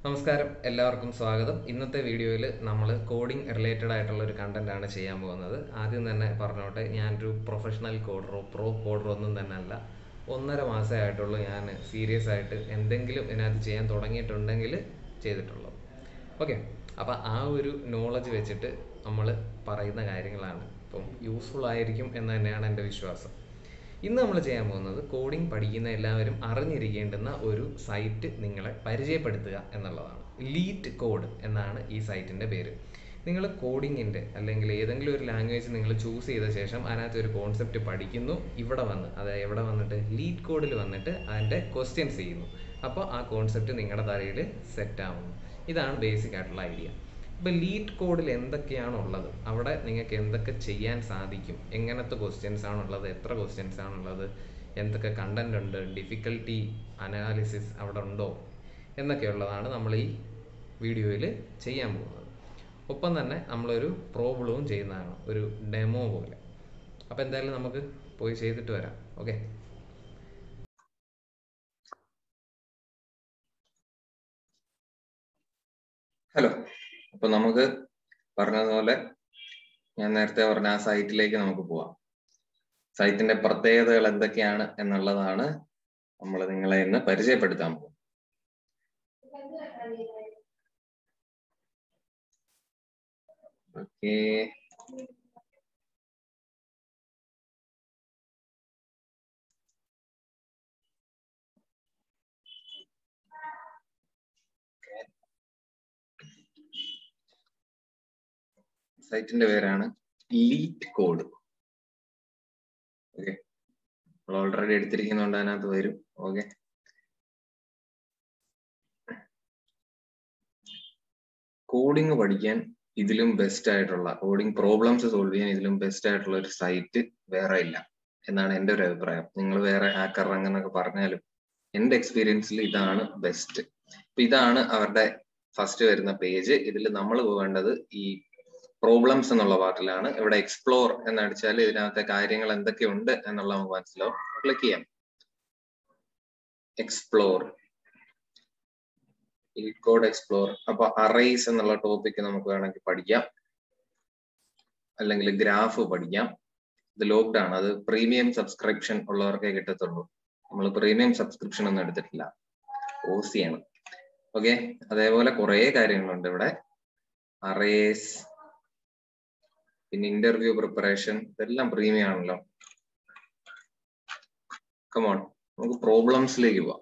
നമസ്കാരം എല്ലാവർക്കും സ്വാഗതം ഇന്നത്തെ വീഡിയോയിൽ നമ്മൾ കോഡിംഗ് റിലേറ്റഡ് ആയിട്ടുള്ള ഒരു കണ്ടന്റ് ആണ് ചെയ്യാൻ പോകുന്നത് ആദ്യം തന്നെ പറഞ്ഞോട്ടെ ഞാനൊരു പ്രൊഫഷണൽ കോഡറോ പ്രോ കോഡറോ ഒന്നും തന്നെ അല്ല ഒന്നര മാസമേ ആയിട്ടുള്ളൂ ഞാൻ സീരിയസ് ആയിട്ട് എന്തെങ്കിലും ഇതിനകത്ത് ചെയ്യാൻ തുടങ്ങിയിട്ടുണ്ടെങ്കിൽ ചെയ്തിട്ടുള്ളൂ ഓക്കെ അപ്പോൾ ആ ഒരു നോളജ് വെച്ചിട്ട് നമ്മൾ പറയുന്ന കാര്യങ്ങളാണ് ഇപ്പം യൂസ്ഫുൾ ആയിരിക്കും എന്ന് തന്നെയാണ് എൻ്റെ വിശ്വാസം ഇന്ന് നമ്മൾ ചെയ്യാൻ പോകുന്നത് കോഡിംഗ് പഠിക്കുന്ന എല്ലാവരും അറിഞ്ഞിരിക്കേണ്ടുന്ന ഒരു സൈറ്റ് നിങ്ങളെ പരിചയപ്പെടുത്തുക എന്നുള്ളതാണ് ലീറ്റ് കോഡ് എന്നാണ് ഈ സൈറ്റിൻ്റെ പേര് നിങ്ങൾ കോഡിങ്ങിൻ്റെ അല്ലെങ്കിൽ ഏതെങ്കിലും ഒരു ലാംഗ്വേജ് നിങ്ങൾ ചൂസ് ചെയ്ത ശേഷം അതിനകത്ത് ഒരു കോൺസെപ്റ്റ് പഠിക്കുന്നു ഇവിടെ വന്ന് അതായത് ഇവിടെ വന്നിട്ട് ലീഡ് കോഡിൽ വന്നിട്ട് അതിൻ്റെ ക്വസ്റ്റ്യൻസ് ചെയ്യുന്നു അപ്പോൾ ആ കോൺസെപ്റ്റ് നിങ്ങളുടെ തലയിൽ സെറ്റ് ആവുന്നു ഇതാണ് ബേസിക് ആയിട്ടുള്ള ഐഡിയ ഇപ്പോൾ ലീഡ് കോഡിൽ എന്തൊക്കെയാണ് ഉള്ളത് അവിടെ നിങ്ങൾക്ക് എന്തൊക്കെ ചെയ്യാൻ സാധിക്കും എങ്ങനത്തെ ക്വസ്റ്റ്യൻസ് ആണുള്ളത് എത്ര ക്വസ്റ്റ്യൻസ് ആണുള്ളത് എന്തൊക്കെ കണ്ടന്റ് ഉണ്ട് ഡിഫിക്കൽട്ടി അനാലിസിസ് അവിടെ ഉണ്ടോ എന്നൊക്കെയുള്ളതാണ് നമ്മൾ ഈ വീഡിയോയിൽ ചെയ്യാൻ പോകുന്നത് ഒപ്പം തന്നെ നമ്മളൊരു പ്രോബ്ലവും ചെയ്യുന്നതാണ് ഒരു ഡെമോ പോലെ അപ്പോൾ എന്തായാലും നമുക്ക് പോയി ചെയ്തിട്ട് വരാം ഓക്കെ ഹലോ അപ്പൊ നമുക്ക് പറഞ്ഞതുപോലെ ഞാൻ നേരത്തെ പറഞ്ഞ ആ സൈറ്റിലേക്ക് നമുക്ക് പോവാം സൈറ്റിന്റെ പ്രത്യേകതകൾ എന്തൊക്കെയാണ് എന്നുള്ളതാണ് നമ്മൾ നിങ്ങളെ ഇന്ന് പരിചയപ്പെടുത്താൻ പോകും ഓക്കേ സൈറ്റിന്റെ പേരാണ് ലീറ്റ് കോഡ് ഓക്കെ നമ്മൾ ഓൾറെഡി എടുത്തിരിക്കുന്നതുകൊണ്ട് അതിനകത്ത് വരും ഓക്കെ കോഡിങ് പഠിക്കാൻ ഇതിലും ബെസ്റ്റ് ആയിട്ടുള്ള കോഡിങ് പ്രോബ്ലംസ് സോൾവ് ചെയ്യാൻ ഇതിലും ബെസ്റ്റ് ആയിട്ടുള്ള ഒരു സൈറ്റ് വേറെ ഇല്ല എന്നാണ് എൻ്റെ ഒരു അഭിപ്രായം നിങ്ങൾ വേറെ ഹാക്കർ എന്നൊക്കെ പറഞ്ഞാലും എൻ്റെ എക്സ്പീരിയൻസിൽ ഇതാണ് ബെസ്റ്റ് അപ്പൊ ഇതാണ് അവരുടെ ഫസ്റ്റ് വരുന്ന പേജ് ഇതിൽ നമ്മൾ പോകേണ്ടത് ഈ പ്രോബ്ലംസ് എന്നുള്ള പാർട്ടിലാണ് ഇവിടെ എക്സ്പ്ലോർ എന്നടിച്ചാൽ ഇതിനകത്തെ കാര്യങ്ങൾ എന്തൊക്കെയുണ്ട് എന്നുള്ള നമുക്ക് മനസ്സിലാവും ക്ലിക്ക് ചെയ്യാം എക്സ്പ്ലോർ കോഡ് എക്സ്പ്ലോർ അപ്പൊ അറേസ് എന്നുള്ള ടോപ്പിക് നമുക്ക് വേണമെങ്കിൽ പഠിക്കാം അല്ലെങ്കിൽ ഗ്രാഫ് പഠിക്കാം ഇത് ലോക്ക്ഡ് ആണ് അത് പ്രീമിയം സബ്സ്ക്രിപ്ഷൻ ഉള്ളവർക്കേ കിട്ടത്തുള്ളൂ നമ്മൾ പ്രീമിയം സബ്സ്ക്രിപ്ഷൻ ഒന്നും എടുത്തിട്ടില്ല ഓസി ആണ് ഓക്കെ അതേപോലെ കുറെ കാര്യങ്ങളുണ്ട് ഇവിടെ അറേസ് പിന്നെ ഇന്റർവ്യൂ പ്രിപ്പറേഷൻ ഇതെല്ലാം പ്രീമിയം ആണല്ലോ കമോൺ നമുക്ക് പ്രോബ്ലംസിലേക്ക് പോവാം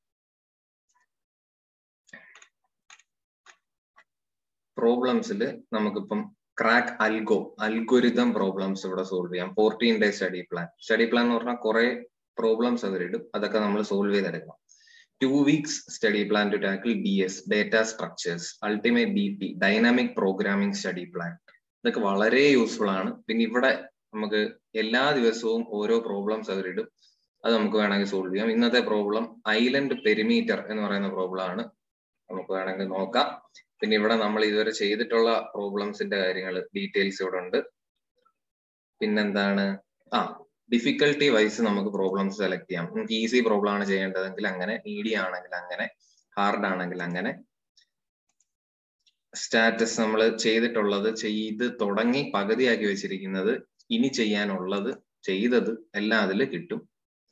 പ്രോബ്ലംസിൽ നമുക്കിപ്പം ക്രാക്ക് അൽഗോ അൽഗോരിതം പ്രോബ്ലംസ് ഇവിടെ സോൾവ് ചെയ്യാം fourteen day study plan study plan എന്ന് പറഞ്ഞാൽ കുറെ പ്രോബ്ലംസ് അവരിടും അതൊക്കെ നമ്മൾ സോൾവ് ചെയ്തെടുക്കണം two weeks study plan to tackle D S data structures ultimate D P dynamic programming study plan ഇതൊക്കെ വളരെ യൂസ്ഫുൾ ആണ് പിന്നെ ഇവിടെ നമുക്ക് എല്ലാ ദിവസവും ഓരോ പ്രോബ്ലംസ് അവരിടും അത് നമുക്ക് വേണമെങ്കിൽ സോൾവ് ചെയ്യാം ഇന്നത്തെ പ്രോബ്ലം ഐലൻഡ് പെരിമീറ്റർ എന്ന് പറയുന്ന പ്രോബ്ലം ആണ് നമുക്ക് വേണമെങ്കിൽ നോക്കാം പിന്നെ ഇവിടെ നമ്മൾ ഇതുവരെ ചെയ്തിട്ടുള്ള പ്രോബ്ലംസിന്റെ കാര്യങ്ങൾ ഡീറ്റെയിൽസ് ഇവിടെ ഉണ്ട് പിന്നെന്താണ് ആ ഡിഫിക്കൽട്ടി വൈസ് നമുക്ക് പ്രോബ്ലംസ് സെലക്ട് ചെയ്യാം നമുക്ക് ഈസി പ്രോബ്ലം ആണ് ചെയ്യേണ്ടതെങ്കിൽ അങ്ങനെ മീഡിയം ആണെങ്കിൽ അങ്ങനെ ഹാർഡ് ആണെങ്കിൽ അങ്ങനെ സ്റ്റാറ്റസ് നമ്മൾ ചെയ്തിട്ടുള്ളത് ചെയ്ത് തുടങ്ങി പകുതിയാക്കി വെച്ചിരിക്കുന്നത് ഇനി ചെയ്യാനുള്ളത് ചെയ്തത് എല്ലാം അതിൽ കിട്ടും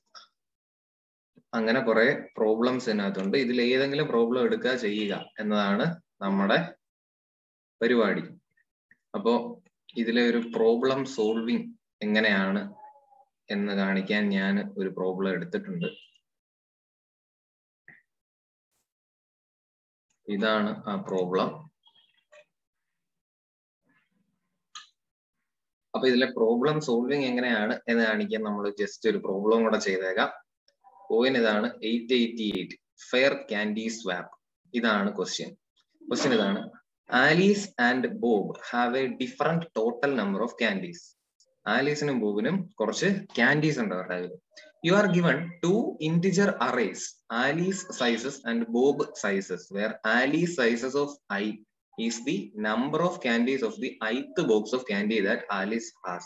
അങ്ങനെ കുറെ പ്രോബ്ലംസ് ഇതിനകത്തുണ്ട് ഇതിൽ ഏതെങ്കിലും പ്രോബ്ലം എടുക്കുക ചെയ്യുക എന്നതാണ് നമ്മുടെ പരിപാടി അപ്പോ ഇതിലെ ഒരു പ്രോബ്ലം സോൾവിങ് എങ്ങനെയാണ് എന്ന് കാണിക്കാൻ ഞാൻ ഒരു പ്രോബ്ലം എടുത്തിട്ടുണ്ട് ഇതാണ് ആ പ്രോബ്ലം അപ്പൊ ഇതിലെ പ്രോബ്ലം സോൾവിങ് എങ്ങനെയാണ് എന്ന് കാണിക്കാൻ നമ്മൾ ജസ്റ്റ് ഒരു പ്രോബ്ലം കൂടെ ചെയ്തേക്കാം പോയിൻ ഇതാണ് eight eighty eight fair candy swap ഇതാണ് ക്വസ്റ്റ്യൻ ക്വസ്റ്റ്യൻ ഇതാണ് Alice and Bob have a different total number of candies ആലീസിനും ബോബിനും കുറച്ച് ക്യാൻഡീസ് ഉണ്ട് അവരുടെ കയ്യിൽ you are given two integer arrays Alice sizes and Bob sizes where Alice sizes of I is the number of candies of the ith box of candy that Alice has.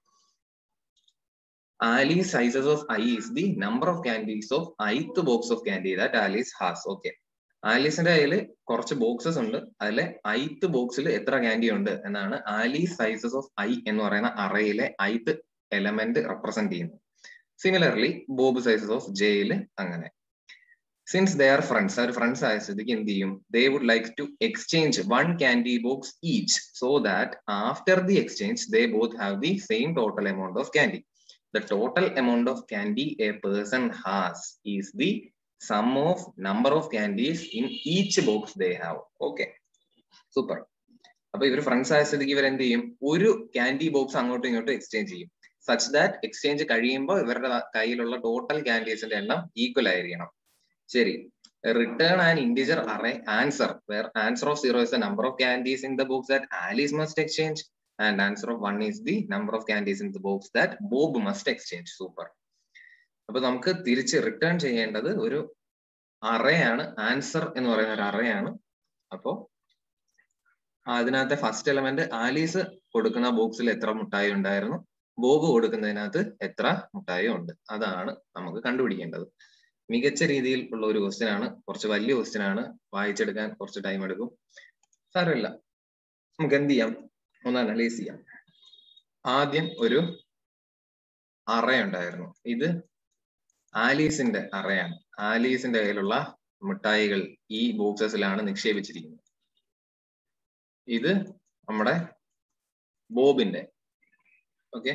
Ali's sizes of i is the number of candies of ith box of candy that Alice has. Okay. ആലീസിന്റെ കയ്യിൽ കുറച്ച് boxes ഉണ്ട് അതിലെ ith ബോക്സിൽ എത്ര candy ഉണ്ട് എന്നാണ് Alice sizes of I എന്ന് പറയുന്ന അറയിലെ ഐത്ത് എലമെന്റ് റെപ്രസെന്റ് ചെയ്യുന്നത് സിമിലർലി ബോബ് സൈസസ് ഓഫ് ജെയില് അങ്ങനെ സിൻസ് ദേ ആർ ഫ്രണ്ട്സ് അവർ ഫ്രണ്ട്സ് ആയ സ്ഥിതിക്ക് എന്ത് ചെയ്യും they would like to exchange one candy box each so that after the exchange they both have the same total amount of candy the total amount of candy a person has is the sum of number of candies in each box they have okay super അപ്പൊ ഇവർ friends ആയ സ്ഥിതിക്ക് ഇവർ എന്ത് ചെയ്യും ഒരു candy box അങ്ങോട്ടും ഇങ്ങോട്ടും എക്സ്ചേഞ്ച് ചെയ്യും സച്ച് ദാറ്റ് എക്സ്ചേഞ്ച് കഴിയുമ്പോൾ ഇവരുടെ കയ്യിലുള്ള ടോട്ടൽ ക്യാൻഡീസിന്റെ എണ്ണം ഈക്വൽ ആയിരിക്കണം ശരി return and integer array answer where answer of zero is the number of candies in the box that Alice must exchange and answer of one is the number of candies in the box that Bob must exchange super അപ്പൊ നമുക്ക് തിരിച്ച് return ചെയ്യേണ്ടത് ഒരു അറയാണ് answer എന്ന് പറയുന്ന ഒരു അറയാണ് അപ്പോ അതിനകത്തെ ഫസ്റ്റ് എലമെന്റ് ആലീസ് കൊടുക്കുന്ന ബോക്സിൽ എത്ര മുട്ടായി ഉണ്ടായിരുന്നു ബോബ് കൊടുക്കുന്നതിനകത്ത് എത്ര മുട്ടായി ഉണ്ട് അതാണ് നമുക്ക് കണ്ടുപിടിക്കേണ്ടത് മികച്ച രീതിയിൽ ഉള്ള ഒരു ക്വസ്റ്റ്യൻ ആണ് കുറച്ച് വലിയ ക്വസ്റ്റ്യൻ ആണ് വായിച്ചെടുക്കാൻ കുറച്ച് ടൈം എടുക്കും സാരമില്ല നമുക്ക് എന്ത് ചെയ്യാം ഒന്ന് അനലൈസ് ചെയ്യാം ആദ്യം ഒരു അറ ഉണ്ടായിരുന്നു ഇത് ആലീസിന്റെ അറയാണ് ആലീസിന്റെ കയ്യിലുള്ള മിഠായികൾ ഈ ബോക്സസിലാണ് നിക്ഷേപിച്ചിരിക്കുന്നത് ഇത് നമ്മുടെ ബോബിന്റെ ഓക്കെ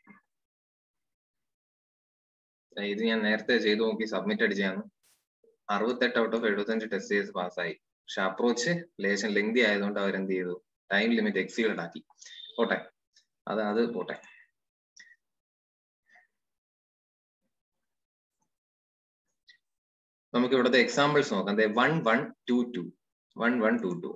ഇത് ഞാൻ നേരത്തെ ചെയ്തു നോക്കി സബ്മിറ്റ് അടിച്ചാണ് അറുപത്തെട്ട് ഔട്ട് ഓഫ് എഴുപത്തഞ്ച് ടെസ്റ്റ് ചെയ്ത് പാസ്സായി പക്ഷെ അപ്രോച്ച് ലേശം ലെങ്തി ആയതുകൊണ്ട് അവരെന്ത് ചെയ്തു ടൈം ലിമിറ്റ് എക്സീഡ് ആക്കി പോട്ടെ അത് അത് പോട്ടെ നമുക്ക് ഇവിടുത്തെ എക്സാമ്പിൾസ് നോക്കാം one one two two one one two two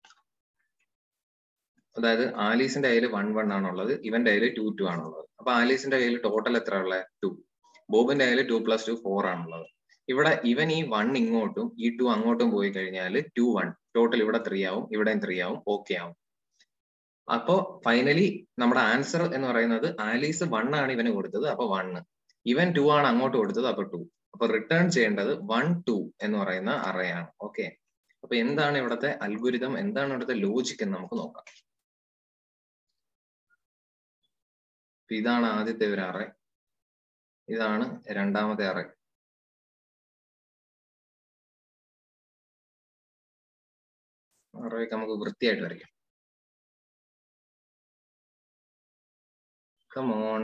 അതായത് ആലീസിന്റെ കയ്യിൽ വൺ വൺ ആണുള്ളത് ഇവന്റെ കയ്യിൽ ടു ടു ആണുള്ളത് അപ്പൊ ആലീസിന്റെ കയ്യിൽ ടോട്ടൽ എത്ര ഉള്ളത് ടു ബോബിന്റെ കയ്യിൽ ടു പ്ലസ് ടു ഫോർ ആണുള്ളത് ഇവിടെ ഇവൻ ഈ വൺ ഇങ്ങോട്ടും ഈ ടു അങ്ങോട്ടും പോയി കഴിഞ്ഞാൽ ടു വൺ ടോട്ടൽ ഇവിടെ ത്രീ ആവും ഇവിടെയും ത്രീ ആവും ഓക്കെ ആവും അപ്പോ ഫൈനലി നമ്മുടെ ആൻസർ എന്ന് പറയുന്നത് ആലീസ് വൺ ആണ് ഇവന് കൊടുത്തത് അപ്പൊ വണ്ണ് ഇവൻ ടു ആണ് അങ്ങോട്ട് കൊടുത്തത് അപ്പൊ ടു അപ്പൊ റിട്ടേൺ ചെയ്യേണ്ടത് വൺ ടു എന്ന് പറയുന്ന അറയാണ് ഓക്കെ അപ്പൊ എന്താണ് ഇവിടുത്തെ അൽഗുരിതം എന്താണ് ഇവിടുത്തെ ലോജിക് എന്ന് നമുക്ക് നോക്കാം ഇതാണ് ആദ്യത്തെ ഒരു അറ ഇതാണ് രണ്ടാമത്തെ അറ അറയൊക്കെ നമുക്ക് വൃത്തിയായിട്ട് വരയ്ക്കാം കമോൺ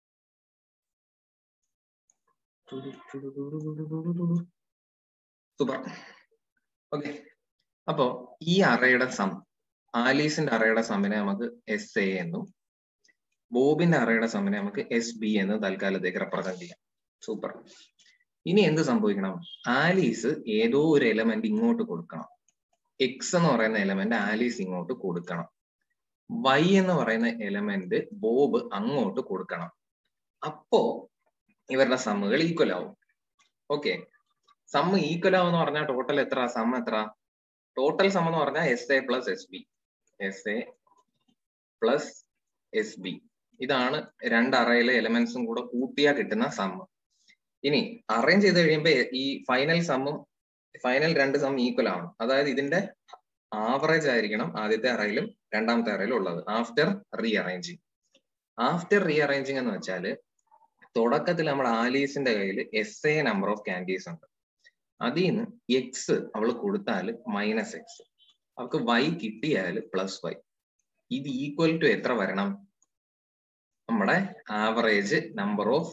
സൂപ്പർ ഓക്കെ അപ്പോ ഈ അറയുടെ സം ആലീസിന്റെ അറയുടെ സമ്മിനെ നമുക്ക് എസ് എ എന്നും ബോബിന്റെ അറയുടെ സമ്മിനെ നമുക്ക് എസ് ബി എന്ന് തൽക്കാലത്തേക്ക് റെപ്രസെന്റ് ചെയ്യാം സൂപ്പർ ഇനി എന്ത് സംഭവിക്കണം ആലീസ് ഏതോ ഒരു എലമെന്റ് ഇങ്ങോട്ട് കൊടുക്കണം എക്സ് എന്ന് പറയുന്ന എലമെന്റ് ആലീസ് ഇങ്ങോട്ട് കൊടുക്കണം വൈ എന്ന് പറയുന്ന എലമെന്റ് ബോബ് അങ്ങോട്ട് കൊടുക്കണം അപ്പോ ഇവരുടെ സമ്മുകൾ ഈക്വൽ ആവും ഓക്കെ സമ്മ് ഈക്വൽ ആവും എന്ന് പറഞ്ഞാൽ ടോട്ടൽ എത്ര സം എത്ര ടോട്ടൽ സം എന്ന് പറഞ്ഞാൽ S A plus S B S A plus S B ഇതാണ് രണ്ട് അറയിലെ എലമെന്റ്സും കൂടെ കൂട്ടിയാ കിട്ടുന്ന സമ്മ് ഇനി അറേഞ്ച് ചെയ്ത് കഴിയുമ്പോൾ ഈ ഫൈനൽ സമ്മും ഫൈനൽ രണ്ട് സം ഈക്വൽ ആവണം അതായത് ഇതിന്റെ ആവറേജ് ആയിരിക്കണം ആദ്യത്തെ അറയിലും രണ്ടാമത്തെ അറയിലും ഉള്ളത് after rearranging after rearranging എന്ന് വെച്ചാല് തുടക്കത്തിൽ നമ്മുടെ ആലീസിന്റെ കയ്യിൽ S A number of candies ഉണ്ട് അതിൽ നിന്ന് എക്സ് അവൾ കൊടുത്താൽ മൈനസ് എക്സ് അവൾക്ക് വൈ കിട്ടിയാൽ പ്ലസ് വൈ ഇത് ഈക്വൽ ടു എത്ര വരണം നമ്മുടെ ആവറേജ് നമ്പർ ഓഫ്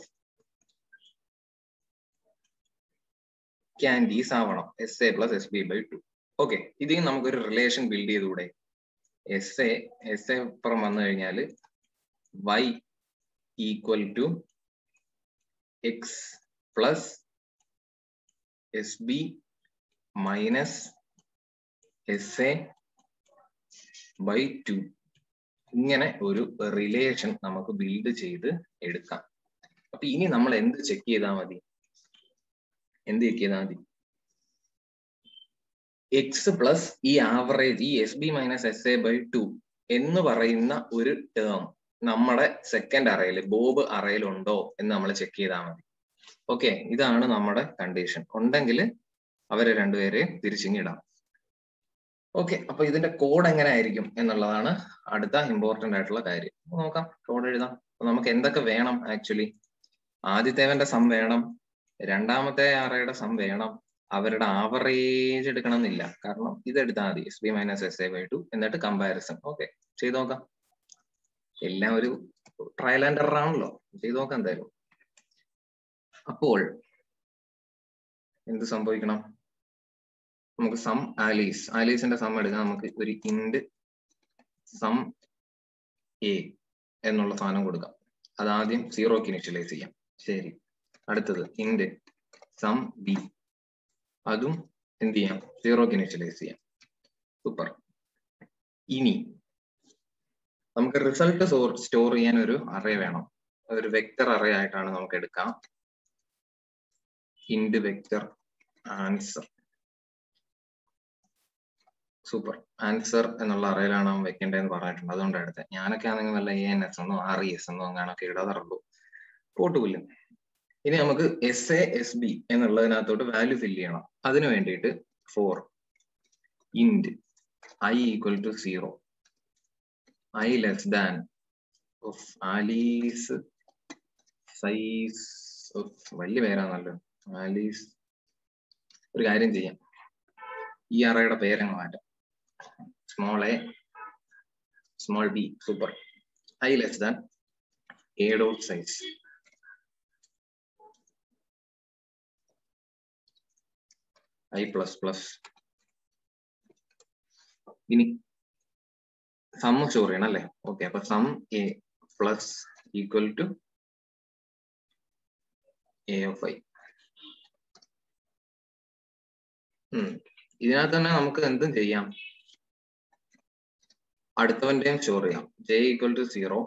ക്യാൻഡീസ് ആവണം S A plus S B by two okay ഇതിൽ നമുക്കൊരു റിലേഷൻ ബിൽഡ് ചെയ്തുകൂടെ എസ് എ എസ് എ അപ്പുറം വന്നു കഴിഞ്ഞാൽ Y equal to X plus S B minus S A by two ഇങ്ങനെ ഒരു റിലേഷൻ നമുക്ക് ബിൽഡ് ചെയ്ത് എടുക്കാം അപ്പൊ ഇനി നമ്മൾ എന്ത് ചെക്ക് ചെയ്താൽ മതി എന്ത് ചെക്ക് ചെയ്താൽ മതി എക്സ് പ്ലസ് ഈ ആവറേജ് ഈ S B minus S A by two എന്ന് പറയുന്ന ഒരു ടേം നമ്മുടെ സെക്കൻഡ് അറയിൽ ബോബ് അറയിൽ ഉണ്ടോ എന്ന് നമ്മൾ ചെക്ക് ചെയ്താൽ മതി ഓക്കെ ഇതാണ് നമ്മുടെ കണ്ടീഷൻ ഉണ്ടെങ്കിൽ അവരെ രണ്ടുപേരെ തിരിച്ചിങ്ങി ഇടാം ഓക്കെ അപ്പൊ ഇതിന്റെ കോഡ് എങ്ങനെ ആയിരിക്കും എന്നുള്ളതാണ് അടുത്ത ഇമ്പോർട്ടന്റ് ആയിട്ടുള്ള കാര്യം നോക്കാം കോഡ് എഴുതാം അപ്പൊ നമുക്ക് എന്തൊക്കെ വേണം ആക്ച്വലി ആദ്യത്തേവന്റെ സം വേണം രണ്ടാമത്തെ അറയുടെ സം വേണം അവരുടെ ആവറേജ് എടുക്കണം എന്നില്ല കാരണം ഇത് എടുത്താൽ മതി S B minus S A by two എന്നിട്ട് കമ്പാരിസൺ ഓക്കെ ചെയ്ത് നോക്കാം എല്ലാം ഒരു ട്രയൽ ആൻഡ് എറർ ആണല്ലോ ചെയ്ത് നോക്കാം എന്തായാലും അപ്പോൾ എന്ത് സംഭവിക്കണം നമുക്ക് സം ആലീസ് ആലീസിന്റെ സം എടുക്കാം നമുക്ക് ഒരു ഇൻഡ് സം എ എന്നുള്ള സാധനം കൊടുക്കാം അതാദ്യം സീറോക്ക് ഇനിഷ്യലൈസ് ചെയ്യാം ശരി അടുത്തത് ഇൻഡ് സം ബി അതും എന്ത് ചെയ്യാം സീറോക്ക് ഇനിഷ്യലൈസ് ചെയ്യാം സൂപ്പർ ഇനി നമുക്ക് റിസൾട്ട് സ്റ്റോർ ചെയ്യാൻ ഒരു അറേ വേണം ഒരു വെക്ടർ അറേ ആയിട്ടാണ് നമുക്ക് എടുക്കാം ഇൻഡ് വെക്ടർ ആൻസർ സൂപ്പർ ആൻസർ എന്നുള്ള അറയിലാണ് അവൻ വെക്കേണ്ടതെന്ന് പറഞ്ഞിട്ടുണ്ട് അതുകൊണ്ട് എടുത്തത് ഞാനൊക്കെ ആണെങ്കിൽ വല്ല എ എൻ എസ് എന്നോ ആർ ഇ എസ് എന്നോ അങ്ങനെയൊക്കെ ഇടാറുള്ളൂ പോട്ടുമില്ല ഇനി നമുക്ക് എസ് എ എസ് ബി എന്നുള്ളതിനകത്തോട്ട് വാല്യൂ ഫില്ല് ചെയ്യണം അതിനു വേണ്ടിയിട്ട് for int I equal to zero I less than of Alice size വലിയ പേരാണല്ലോ ആലീസ് ഒരു കാര്യം ചെയ്യാം ഈ അറയുടെ പേരങ്ങ് മാറ്റാം small A small B super I less than A dot size I plus plus ഇനി സം സ്റ്റോർ ചെയ്യണം അല്ലേ ഓക്കെ അപ്പൊ sum A plus equal to A of I ഇതിനകത്ത് തന്നെ നമുക്ക് എന്തും ചെയ്യാം അടുത്തവന്റെയും സ്റ്റോർ ചെയ്യാം J equal to zero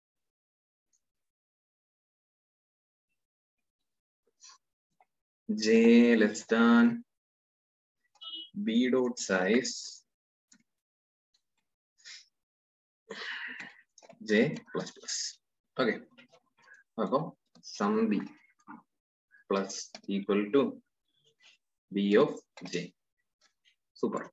J less than B dot size J plus plus okay അപ്പൊ sum B plus equal to B of J super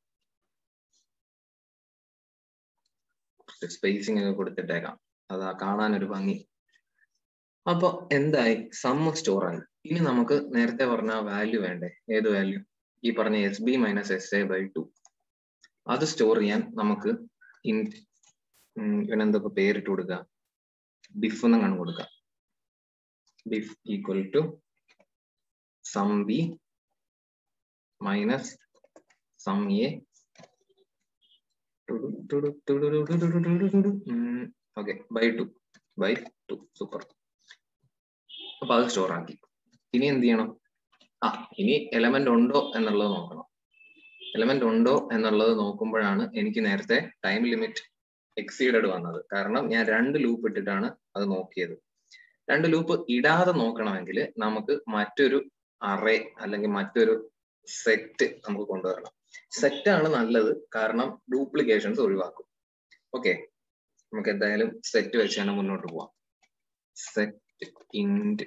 spacing ഒക്കെ കൊടുത്തിട്ടേക്കാം അതാ കാണാൻ ഒരു ഭംഗി അപ്പൊ എന്തായി സമ്മ സ്റ്റോർ ആയി ഇനി നമുക്ക് നേരത്തെ പറഞ്ഞ വാല്യൂ വേണ്ടേ ഏത് വാല്യൂ ഈ പറഞ്ഞ S B minus S A by two അത് സ്റ്റോർ ചെയ്യാൻ നമുക്ക് ഇൻ ഇവനെന്തൊക്കെ പേരിട്ട് കൊടുക്കുക ബിഫ് എന്നും കാണും കൊടുക്കുക diff equal to sum B minus sum A okay by two by two super അപ്പൊ അത് സ്റ്റോർ ആക്കി ഇനി എന്ത് ചെയ്യണം ആ ഇനി എലമെന്റ് ഉണ്ടോ എന്നുള്ളത് നോക്കണം എലമെന്റ് ഉണ്ടോ എന്നുള്ളത് നോക്കുമ്പോഴാണ് എനിക്ക് നേരത്തെ ടൈം ലിമിറ്റ് എക്സീഡഡ് വന്നത് കാരണം ഞാൻ രണ്ട് ലൂപ്പ് ഇട്ടിട്ടാണ് അത് നോക്കിയത് രണ്ട് ലൂപ്പ് ഇടാതെ നോക്കണമെങ്കിൽ നമുക്ക് മറ്റൊരു അറേ അല്ലെങ്കിൽ മറ്റൊരു സെറ്റ് നമുക്ക് കൊണ്ടുവരണം സെറ്റ് ആണ് നല്ലത് കാരണം ഡ്യൂപ്ലിക്കേഷൻസ് ഒഴിവാക്കും ഓക്കെ നമുക്ക് എന്തായാലും സെറ്റ് വെച്ച് തന്നെ മുന്നോട്ട് പോവാം സെറ്റ് ഇൻഡ്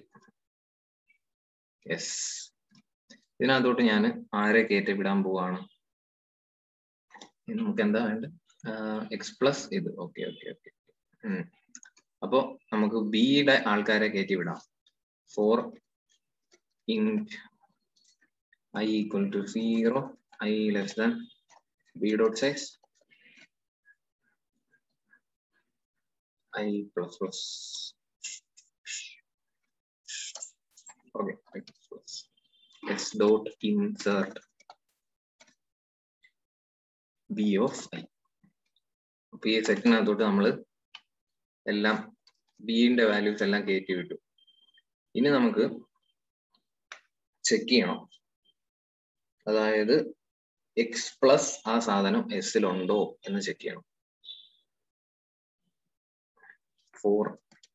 യെസ് ഇതിനകത്തോട്ട് ഞാൻ ആരെ കയറ്റി വിടാൻ പോവാണ് നമുക്ക് എന്താ വേണ്ട എക്സ് പ്ലസ് ഇത് ഓക്കെ ഓക്കെ ഓക്കെ അപ്പോ നമുക്ക് ബിയുടെ ആൾക്കാരെ കയറ്റി വിടാം for int i equal to 0, i less than b dot size, i plus plus. Okay, i plus plus. s dot insert b of i. അപ്പൊ ഈ സെറ്റിനകത്തോട്ട് നമ്മൾ എല്ലാം ബിന്റെ വാല്യൂസ് എല്ലാം കയറ്റി വിട്ടു ഇനി നമുക്ക് ചെക്ക് ചെയ്യണം അതായത് എക്സ് പ്ലസ് ആ സാധനം എസിലുണ്ടോ എന്ന് ചെക്ക് ചെയ്യണം for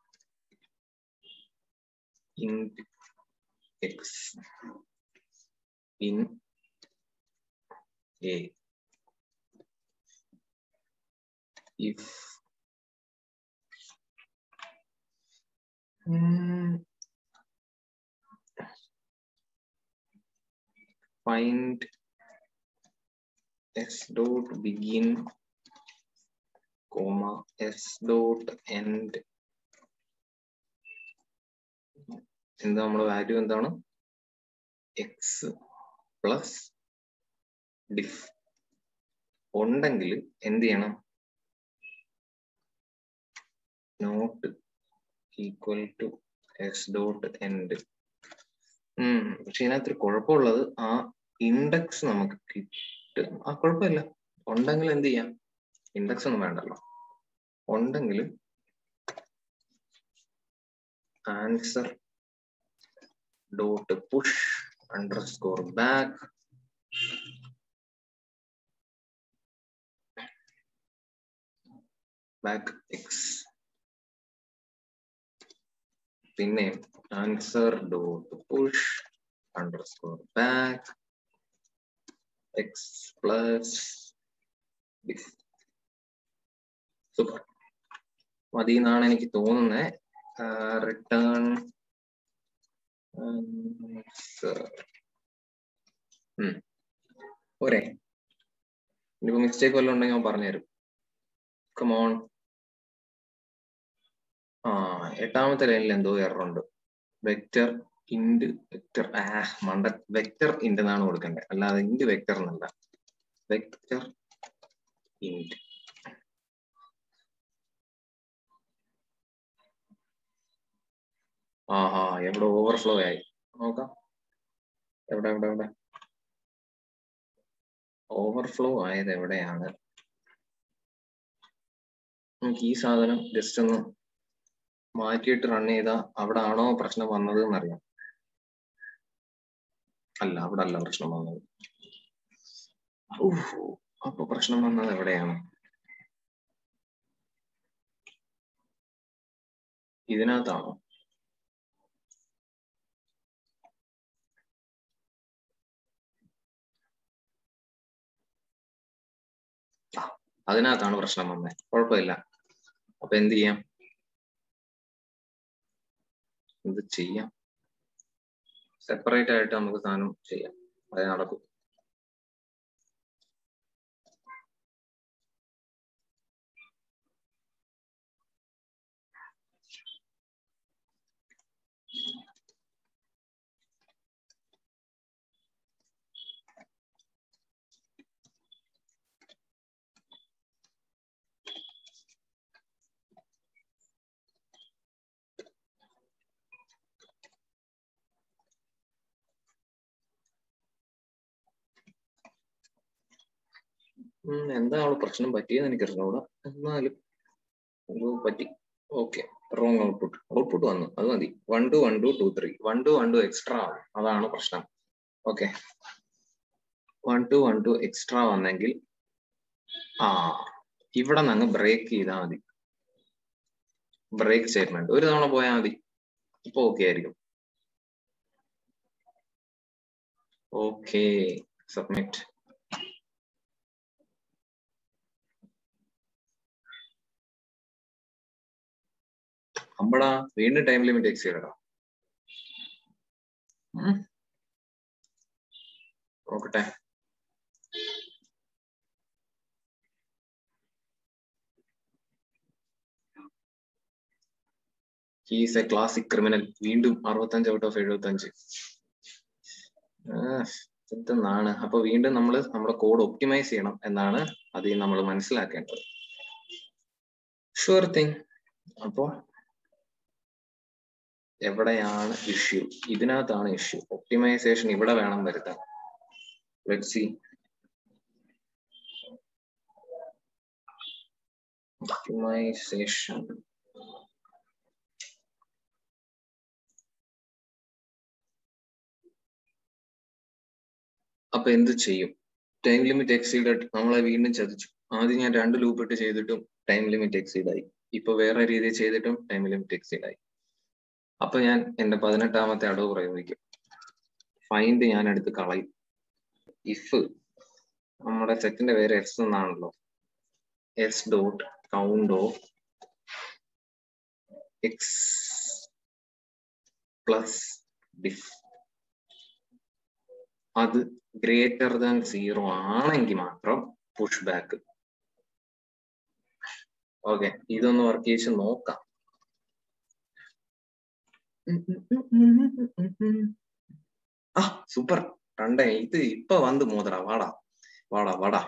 in x in A if find s dot begin comma s dot end എന്താ നമ്മുടെ വാല്യൂ എന്താണ് എക്സ് പ്ലസ് ഡിഫ് ഉണ്ടെങ്കിൽ എന്ത് ചെയ്യണം not equal to S dot end ഉം പക്ഷെ ഇതിനകത്തൊരു കുഴപ്പമുള്ളത് ആ ഇൻഡെക്സ് നമുക്ക് കിട്ടും ആ കുഴപ്പമില്ല ഉണ്ടെങ്കിൽ എന്ത് ചെയ്യാം ഇൻഡെക്സ് ഒന്നും വേണ്ടല്ലോ ഉണ്ടെങ്കിൽ answer dot push underscore back back x പിന്നെ answer dot push underscore back x plus super മതി എന്നാണ് എനിക്ക് തോന്നുന്നത് റിട്ടേൺ പോരെ ഇനിയിപ്പോ മിസ്റ്റേക്ക് വല്ലതും ഉണ്ടെങ്കിൽ ഞാൻ പറഞ്ഞുതരും കമോൺ ആ എട്ടാമത്തെ ലൈനിൽ എന്തോ എററുണ്ട് വെക്റ്റർ ഇൻഡ് വെക്റ്റർ ആ മണ്ട വെക്റ്റർ ഇൻഡ് എന്നാണ് കൊടുക്കേണ്ടത് അല്ലാതെ ഇൻഡ് വെക്റ്റർ എന്നല്ല വെക്റ്റർ ഇൻഡ് ആഹാ എവിടെ ഓവർഫ്ലോ ആയി നോക്കാം എവിടെ എവിടെ എവിടെ ഓവർഫ്ലോ ആയത് എവിടെയാണ് നമുക്ക് ഈ സാധനം ജസ്റ്റ് ഒന്ന് മാറ്റിയിട്ട് റൺ ചെയ്താ അവിടെ ആണോ പ്രശ്നം വന്നത് എന്നറിയാം അല്ല അവിടെ അല്ല പ്രശ്നം വന്നത് അപ്പൊ പ്രശ്നം വന്നത് എവിടെയാണ് ഇതിനകത്താണോ അതിനകത്താണ് പ്രശ്നം വന്നത് കുഴപ്പമില്ല അപ്പൊ എന്ത് ചെയ്യാം എന്ത് ചെയ്യാം സെപ്പറേറ്റ് ആയിട്ട് നമുക്ക് സാധനം ചെയ്യാം അത് നടക്കും എന്താ അവള് പ്രശ്നം പറ്റിയെന്ന് എനിക്ക് അറിഞ്ഞൂടാ എന്നാലും എന്തോ പറ്റി ഓക്കെ റോങ് ഔട്ട്പുട്ട് ഔട്ട്പുട്ട് വന്നു അത് മതി one two one two two three one two one two extra ആവും അതാണ് പ്രശ്നം okay one two one two extra വന്നെങ്കിൽ ആ ഇവിടെ നിന്ന് ബ്രേക്ക് ചെയ്താൽ മതി ബ്രേക്ക് സ്റ്റേറ്റ്മെന്റ് ഒരു തവണ പോയാൽ മതി ഇപ്പൊ ഓക്കെ ആയിരിക്കും ഓക്കെ സബ്മിറ്റ് അമ്പടാ വീണ്ടും ടൈം ലിമിറ്റ് എക്സ് ചെയ്യടാ നോക്കട്ടെ ഹീസ് എ ക്ലാസിക് ക്രിമിനൽ വീണ്ടും അറുപത്തഞ്ച് ഔട്ട് ഓഫ് എഴുപത്തി അഞ്ച് ഇതെന്നാണ് അപ്പൊ വീണ്ടും നമ്മൾ നമ്മുടെ കോഡ് ഒപ്റ്റിമൈസ് ചെയ്യണം എന്നാണ് അതിൽ നമ്മൾ മനസ്സിലാക്കേണ്ടത് ഷുവർ തിങ് അപ്പോ എവിടെയാണ് ഇഷ്യൂ ഇതിനകത്താണ് ഇഷ്യൂ ഒപ്റ്റിമൈസേഷൻ ഇവിടെ വേണം വരുത്താൻ ലെറ്റ് സി ഒപ്റ്റിമൈസേഷൻ അപ്പൊ എന്ത് ചെയ്യും ടൈം ലിമിറ്റ് എക്സീഡ് നമ്മളെ വീണ്ടും ചതിച്ചു ആദ്യം ഞാൻ രണ്ട് ലൂപ്പ് ഇട്ട് ചെയ്തിട്ടും ടൈം ലിമിറ്റ് എക്സീഡ് ആയി ഇപ്പൊ വേറെ രീതിയിൽ ചെയ്തിട്ടും ടൈം ലിമിറ്റ് എക്സീഡ് ആയി അപ്പൊ ഞാൻ എന്റെ പതിനെട്ടാമത്തെ അടവ് പ്രയോഗിക്കും ഫൈൻഡ് ഞാൻ എടുത്ത് കളയും ഇഫ് നമ്മുടെ സെറ്റിന്റെ പേര് എസ് എന്നാണല്ലോ S dot count of x plus diff അത് ഗ്രേറ്റർ ദാൻ സീറോ ആണെങ്കിൽ മാത്രം പുഷ് ബാക്ക് ഓക്കെ ഇതൊന്ന് വർക്ക് ചെയ്ത് നോക്കാം ആ സൂപ്പർ രണ്ടേ ഇത് ഇപ്പൊ വന്ന് മോതടാ വാടാ വാടാ വാടാ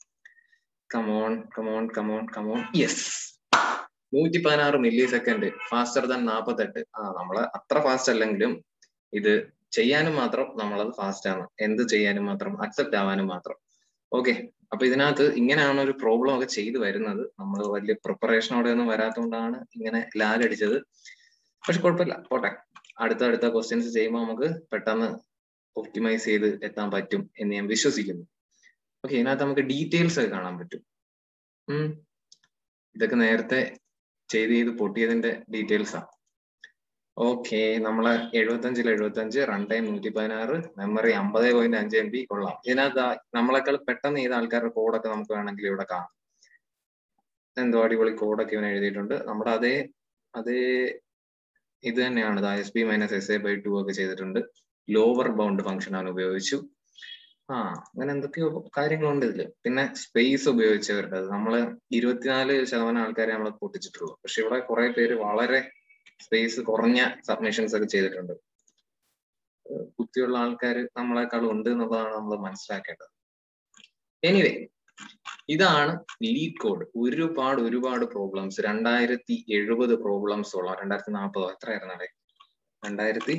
come on come on come on come on yes നൂറ്റി പതിനാറ് മില്ലി സെക്കൻഡ് ഫാസ്റ്റർ ദാൻ നാപ്പത്തെട്ട് ആ നമ്മള് അത്ര ഫാസ്റ്റ് അല്ലെങ്കിലും ഇത് ചെയ്യാനും മാത്രം നമ്മളത് ഫാസ്റ്റ് ആണ് എന്ത് ചെയ്യാനും മാത്രം അക്സെപ്റ്റ് ആവാനും മാത്രം ഓക്കെ അപ്പൊ ഇതിനകത്ത് ഇങ്ങനെയാണ് ഒരു പ്രോബ്ലം ഒക്കെ ചെയ്തു വരുന്നത് നമ്മൾ വലിയ പ്രിപ്പറേഷനോടെ ഒന്നും വരാത്തതുകൊണ്ടാണ് ഇങ്ങനെ ലാഗ് അടിച്ചത് പക്ഷെ കുഴപ്പമില്ല പോട്ടെ അടുത്ത അടുത്ത ക്വസ്റ്റ്യൻസ് ചെയ്യുമ്പോൾ നമുക്ക് പെട്ടെന്ന് ഒപ്റ്റിമൈസ് ചെയ്ത് എത്താൻ പറ്റും എന്ന് ഞാൻ വിശ്വസിക്കുന്നു ഓക്കെ ഇതിനകത്ത് നമുക്ക് ഡീറ്റെയിൽസ് ഒക്കെ കാണാൻ പറ്റും ഉം ഇതൊക്കെ നേരത്തെ ചെയ്ത് ചെയ്ത് പൊട്ടിയതിന്റെ ഡീറ്റെയിൽസാ ഓക്കെ നമ്മളെ എഴുപത്തഞ്ചിൽ എഴുപത്തഞ്ച് റൺ ടൈം നൂറ്റി പതിനാറ് മെമ്മറി അമ്പത് പോയിന്റ് അഞ്ച് എം ബി കൊള്ളാം ഇതിനകത്ത് നമ്മളെക്കാൾ പെട്ടെന്ന് ചെയ്ത ആൾക്കാരുടെ കോഡൊക്കെ നമുക്ക് വേണമെങ്കിൽ ഇവിടെ കാണാം എന്തോ അടിപൊളി കോഡൊക്കെ ഇവൻ എഴുതിയിട്ടുണ്ട് നമ്മുടെ അതേ അതേ ഇത് തന്നെയാണ് S B minus S A by two ഒക്കെ ചെയ്തിട്ടുണ്ട് ലോവർ ബൗണ്ട് ഫംഗ്ഷൻ ആണ് ഉപയോഗിച്ചു ആ അങ്ങനെ എന്തൊക്കെയോ കാര്യങ്ങളുണ്ട് ഇതില് പിന്നെ സ്പേസ് ഉപയോഗിച്ചവരുടെ നമ്മള് ഇരുപത്തിനാല് ശതമാനം ആൾക്കാരെ നമ്മൾ പൊട്ടിച്ചിട്ടുള്ളൂ പക്ഷെ ഇവിടെ കുറെ പേര് വളരെ സ്പേസ് കുറഞ്ഞ സബ്മിഷൻസ് ഒക്കെ ചെയ്തിട്ടുണ്ട് ബുദ്ധിയുള്ള ആൾക്കാർ നമ്മളെക്കാളും ഉണ്ട് എന്നുള്ളതാണ് നമ്മൾ മനസ്സിലാക്കേണ്ടത് എനിവേ ഇതാണ് ലീഡ് കോഡ് ഒരുപാട് ഒരുപാട് പ്രോബ്ലംസ് രണ്ടായിരത്തി എഴുപത് പ്രോബ്ലംസ് ഉള്ള രണ്ടായിരത്തി നാൽപ്പതോ എത്രയായിരുന്നല്ലേ രണ്ടായിരത്തി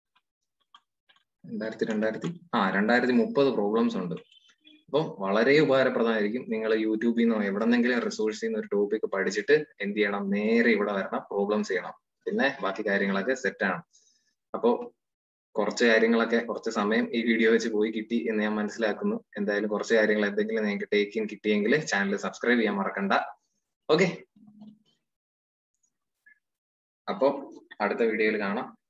രണ്ടായിരത്തി രണ്ടായിരത്തി ആ രണ്ടായിരത്തി മുപ്പത് പ്രോബ്ലംസ് ഉണ്ട് അപ്പം വളരെ ഉപകാരപ്രദമായിരിക്കും നിങ്ങൾ യൂട്യൂബിൽ നിന്നോ എവിടെന്നെങ്കിലും റിസോഴ്സിൽ നിന്ന് ഒരു ടോപ്പിക് പഠിച്ചിട്ട് എന്ത് ചെയ്യണം നേരെ ഇവിടെ വരണം പ്രോബ്ലംസ് ചെയ്യണം പിന്നെ ബാക്കി കാര്യങ്ങളൊക്കെ സെറ്റ് ആണ് അപ്പോൾ കുറച്ച് കാര്യങ്ങളൊക്കെ കുറച്ച് സമയം ഈ വീഡിയോ വെച്ച് പോയി കിട്ടി എന്ന് ഞാൻ മനസ്സിലാക്കുന്നു എന്തായാലും കുറച്ച് കാര്യങ്ങൾ എന്തെങ്കിലും നിങ്ങൾക്ക് ടേക്ക് ഇൻ കിട്ടിയെങ്കിൽ ചാനൽ സബ്സ്ക്രൈബ് ചെയ്യാൻ മറക്കണ്ട ഓക്കെ അപ്പോൾ അടുത്ത വീഡിയോയിൽ കാണാം